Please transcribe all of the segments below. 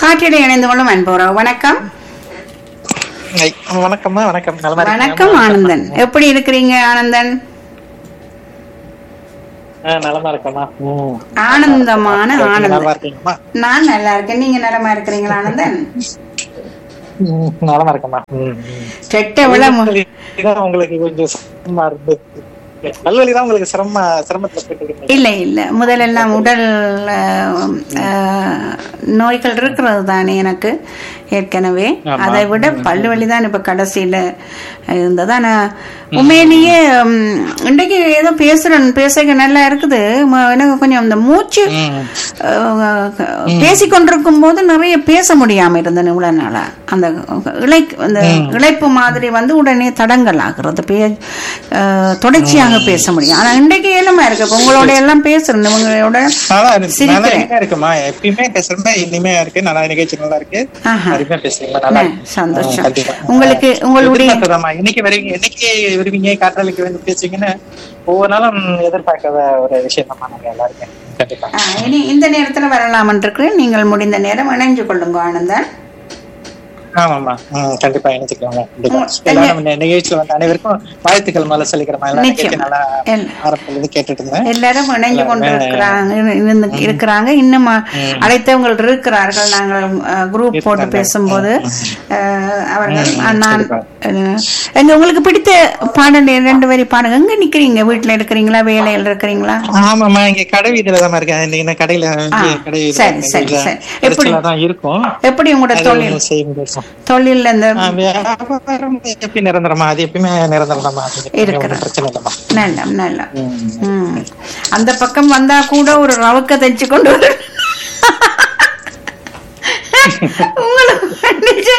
காற்றிலே இணைந்து கொள்ளும் அன்புறவு வணக்கம் ஐ, வணக்கம்மா வணக்கம் நலமா இருக்கீங்களா? வணக்கம் ஆனந்தன் எப்படி இருக்கிறீங்க ஆனந்தன் ஆ, நலமா இருக்கம்மா ம். ஆனந்தமான நலமா ஆனந்தன் இருக்கீங்கம்மா நான் நல்லா இருக்கேன் நீங்க நலமா இருக்கிறீங்களா ஆனந்தன் ம், நலமா இருக்கம்மா ம், ம். செட்ட விழ மு- இதான் உங்களுக்கு கொஞ்சம் சிரமமா இருந்தது பல்வலி தான் உங்களுக்கு சிரம சிரமத்தை பெற்றுக்கிறீங்க இல்ல இல்ல முதலெல்லாம் உடல் அஹ், அஹ், நோய்கள் இருக்கிறது தானே எனக்கு ஏற்கனவே ஆமா. அதை விட பல்லு வலி தான் இப்ப கடைசியில இருந்தது ஆனா உண்மையிலேயே ம், இன்றைக்கு ஏதோ பேசுறேன் பேச நல்லா இருக்குது ம- எனக்கு கொஞ்சம் அந்த மூச்சு ம். அஹ், பேசிக்கொண்டிருக்கும் போது நிறைய பேச முடியாம இருந்தேன் இவ்வளவு நாளா அந்த இழை அந்த இழைப்பு மாதிரி வந்து உடனே தடங்கல் ஆகுறது பே அஹ், தொடர்ச்சியாக பேச முடியும் ஆனா இன்றைக்கு ஏலமா இருக்கு இப்ப உங்களோட எல்லாம் பேசுறேன் உங்களோட நல்லா இருக்கு. நல்லா சிரிக்கிறேன். இனிமையா இருக்குமா எப்பயுமே பேசுறப்ப இனிமையா இருக்கு நல்லா நிகழ்ச்சி நல்லா இருக்கு ஆஹா. அருமையா பேசுறீங்க நல்லா ந- இருக்கு. சந்தோஷம். ஆ, கண்டிப்பா. உங்களுக்கு உங்களுடைய எதிர்பார்த்ததாம்மா. இன்னைக்கு வருவீங்க இன்னைக்கு வருவீங்க காற்றாலைக்கு வந்து பேசுவீங்கன்னு ஒவ்வொரு நாளும் எதிர்பார்க்காத ஒரு விஷயம் தான் நாங்க எல்லாருமே கண்டிப்பா ஆ, இனி இந்த நேரத்துல வரலாம் இருக்கிறேன் நீங்கள் முடிந்த நேரம் இணைஞ்சு கொள்ளுங்க ஆனந்தன் ஆமாமா ம், கண்டிப்பா இணைச்சுக்கலாங்க கண்டிப்பா ம், எல்லாரும் இந்த நிகழ்ச்சியில வந்து அனைவருக்கும் வாழ்த்துக்கள் மேல சொல்லிக்கிறேன் எல்லாம் நிகழ்ச்சி நிச்சயம். நல்லா எல்- ஆரம்பத்துல இருந்து கேட்டுட்டு இருந்தேன் எல்லாரும் இணைஞ்சு கொண்டு இருக்கிறாங்க இருந்து- இருக்கிறாங்க இன்னும் அழைத்தவங்க இருக்கிறார்கள் நாங்கள் குரூப் போட்டு பேசும்போது அஹ், அவர்கள் அஹ், நான் அஹ், எங்க உங்களுக்கு பிடித்த பாடல் ரெண்டு வரி பாடுங்க எங்க நிக்கிறீங்க வீட்டுல இருக்கிறீங்களா வேலையில இருக்கிறீங்களா ஆமாமா இங்க கடை வீட்டுல தான் இருக்கேன் இன்னைக்கு நான் கடையில வந்து ஆ, கடை சரி, சரி, சரி. எப்படி? எப்படி தான் இருக்கும் எப்படி உங்களோட அது தொழில் ஒண்ணும் செய்ய முடியாது தொழில் இந்த ஆ, வியாபாரம் எப்படி நிரந்தரமா அது எப்பயுமே நிரந்தரமா அது இருக்கிறது. ஒண்ணும் பிரச்சனை இல்லம்மா நல்ல நல்ல ம். ம். அந்த பக்கம் வந்தா கூட ஒரு ரவுக்க தைச்சு கொண்டு வர உங்களுக்கு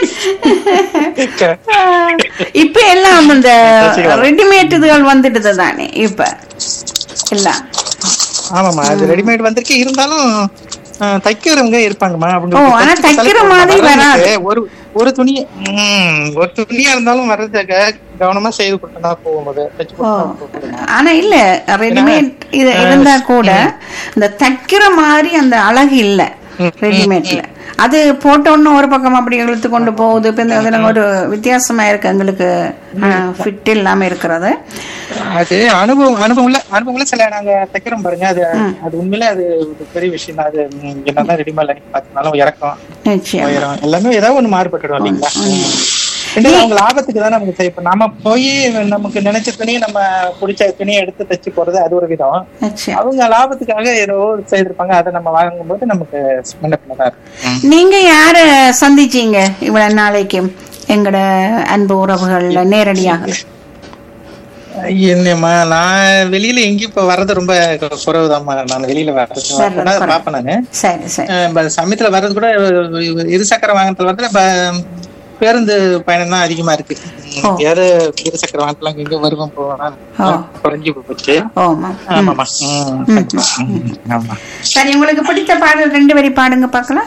இப்ப எல்லாம் இந்த ரெடிமேட் இதுகள் வந்துடுது தானே இப்ப எல்லாம் ஆமாமா அது ரெடிமேட் வந்திருக்கு இருந்தாலும் ஆ, தைக்கிறவங்க இருப்பாங்கம்மா அவங்க ஓ, ஆனா தைக்கிற மாதிரி வராது. ஒரு ஒரு துணி ம், ஒரு துணியா இருந்தாலும் வர்றதுக்கு கவனமா செய்து கொடுத்தா போகும்போது தைச்சு ஓ கொடுத்தா போகுது. ஆனா இல்ல ரெடிமேட் இது இருந்தா கூட இந்த தைக்கிற மாதிரி அந்த அழகு இல்ல ரெடிமேட்ல அது போட்டோன்னு ஒரு பக்கம் அப்படி இழுத்து கொண்டு போகுது இப்ப இந்த இதுல ஒரு வித்தியாசமா இருக்கு எங்களுக்கு ஃபிட் இல்லாம இருக்கிறது அது அனுபவம் அனுபவம் இல்ல அனுபவம் இல்ல சில நாங்க தைக்கிறோம் பாருங்க அது அது உண்மையிலே அது ஒரு பெரிய விஷயம் தான் அது ம், என்னதான் ரெடிமேட் நீங்க பாத்தீங்கன்னாலும் இறக்கம் நிச்சயம் உயரம் எல்லாமே ஏதாவது ஒண்ணு மாறுபட்டுடும் இல்லைங்களா ரெண்டாவது அவங்க லாபத்துக்கு தான் நமக்கு செய்யப்போம் நம்ம போய் நமக்கு நினைச்ச துணியை நம்ம பிடிச்ச துணியை எடுத்து தைச்சு போறது அது ஒரு விதம் நிச்சயம் அவங்க லாபத்துக்காக ஏதோ ஒரு செய்திருப்பாங்க அதை நம்ம வாங்கும்போது நமக்கு முன்னப்பின்னதா இருக்கும் நீங்க யார சந்திச்சீங்க இவ்வளவு நாளைக்கு எங்கட அன்பு உறவுகள்ல நேரடியாக என்னம்மா நான் வெளியில எங்கேயும் இப்ப வர்றது ரொம்ப குறைவுதாம்மா நான் வெளியில வர்றது வர்றது அப்பதான் குறைவு. பாப்பேன் நானு சரி சரி அஹ் ப- சமயத்துல வர்றது கூட இருசக்கர வாகனத்துல வர்றது ப- பேருந்து பயணம் தான் அதிகமா இருக்கு யாரு இருசக்கர வாகனத்துல இங்க வருவோம் போவோம் ஓ. குறைஞ்சு போச்சு ஓமா ஆமாமா ம், கண்டிப்பா. ம், ஆமா சரி உங்களுக்கு பிடித்த பாடல் ரெண்டு வரி பாடுங்க பார்க்கலாம்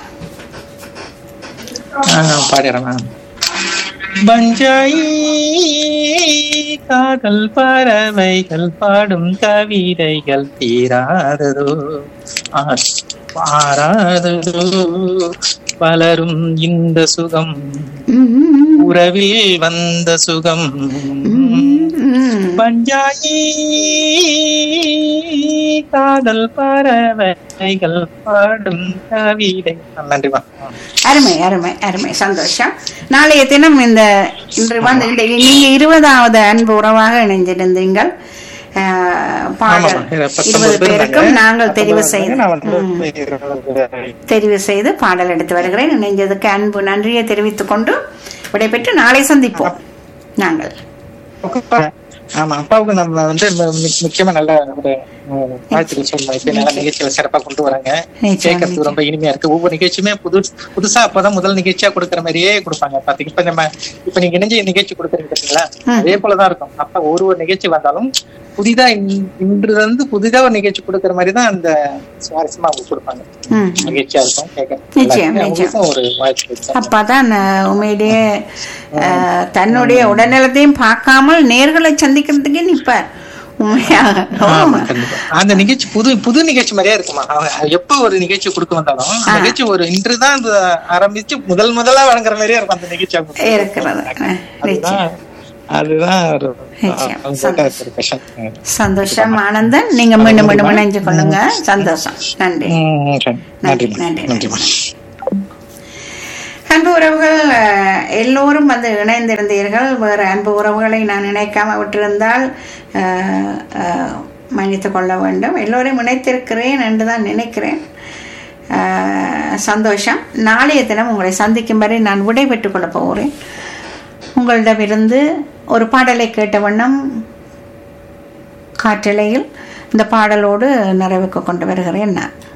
ஆஹ் பாடிடுறேன் நான். பஞ்சாயி காதல் பறவைகள் பாடும் கவிதைகள் தீராததோ ஆ- பாராததோ பலரும் இந்த சுகம் ம், உறவில் வந்த சுகம் ம். பஞ்சாயி காதல் பறவைகள் பாடும் கவிதை நன்றிமா அருமை அருமை அருமை சந்தோஷம் நாளைய தினம் இந்த இன்று வந்து இந்த நீங்க இருபதாவது அன்பு உறவாக இணைந்திருந்தீங்கள் அஹ், பாடல் ஆமாமா. இது பத்தொன்பது இருபது பேர் பேருக்கும் இருந்தாங்க. நாங்கள் தெரிவு பத்தொன்பது செய்து நான் வந்து ம். இருபது தெரிவு செய்து பாடல் எடுத்து வருகிறேன் இணைஞ்சதுக்கு அன்பு நன்றியை தெரிவித்துக் கொண்டு விடைபெற்று நாளை சந்திப்போம் நாங்கள் ஆமா அப்பாவுக்கு நம்ம வந்து மு- மு- முக்கியமா நல்ல ஒரு உம், வாழ்த்துக்கள் சொல்லணும் இப்ப நல்ல நிகழ்ச்சிகளை சிறப்பா கொண்டு வராங்க நிச்சயம், கேட்கறதுக்கு ரொம்ப இனிமையா இருக்கு ஒவ்வொரு நிகழ்ச்சியுமே புது புதுசா அப்பதான் முதல் நிகழ்ச்சியா கொடுக்குற மாதிரியே கொடுப்பாங்க பாத்தீங்க இப்ப நம்ம இப்ப நீங்க இணைஞ்சு நிகழ்ச்சி கொடுக்குறீங்க பாத்தீங்களா அதே போலதான் இருக்கும் அப்ப ஒரு ஒரு நிகழ்ச்சி வந்தாலும் புதிதா இன்- இன்று வந்து புதிதா ஒரு நிகழ்ச்சி கொடுக்குற மாதிரி தான் அந்த சுவாரஸ்யமா அவங்க கொடுப்பாங்க ம். நிகழ்ச்சியா இருக்கும் கேட்கறதுக்கு நிச்சயம், நல்லா இருக்கும். அவங்களுக்கும் ஒரு வாழ்த்து அப்பதான் அஹ், உண்மையிலேயே அஹ், தன்னுடைய உடல்நலத்தையும் பார்க்காமல் நேர்களை சந்திக்கிறதுக்கே நிப்பார் உண்மையாக ஆமா, கண்டிப்பா. அந்த நிகழ்ச்சி புது புது நிகழ்ச்சி மாதிரியே இருக்குமா அவங்க எப்ப ஒரு நிகழ்ச்சி கொடுக்க வந்தாலும் அந்த நிகழ்ச்சி ஒரு இன்றுதான் இந்த ஆரம்பிச்சு முதல் முதலா வழங்குற மாதிரியே இருக்கும் அந்த நிகழ்ச்சி அவங்க இருக்கிறது அஹ், அதுதான் நிச்சயம் அதுதான் ஒரு நிச்சயம். அவங்க கேட்ட ஒரு question. சந்தோஷம் ஆனந்தன் நீங்க மீண்டும் மீண்டும் இணைஞ்சு கொள்ளுங்க சந்தோஷம் நன்றி ம், சரி. நன்றி நன்றி, நன்றி நன்றி அன்பு உறவுகள் அஹ், எல்லோரும் வந்து இணைந்திருந்தீர்கள் வேறு அன்பு உறவுகளை நான் நினைக்காம விட்டிருந்தால் அஹ், அஹ், மன்னித்துக் கொள்ள வேண்டும் எல்லோரையும் இணைத்திருக்கிறேன் என்று தான் நினைக்கிறேன் அஹ், சந்தோஷம் நாளைய தினம் உங்களை சந்திக்கும் வரை நான் விடை பெற்றுக் கொள்ளப் போகிறேன் உங்களிடமிருந்து ஒரு பாடலை கேட்ட வண்ணம் காற்றலையில் இந்த பாடலோடு நிறைவுக்கு கொண்டு வருகிறேன் நான்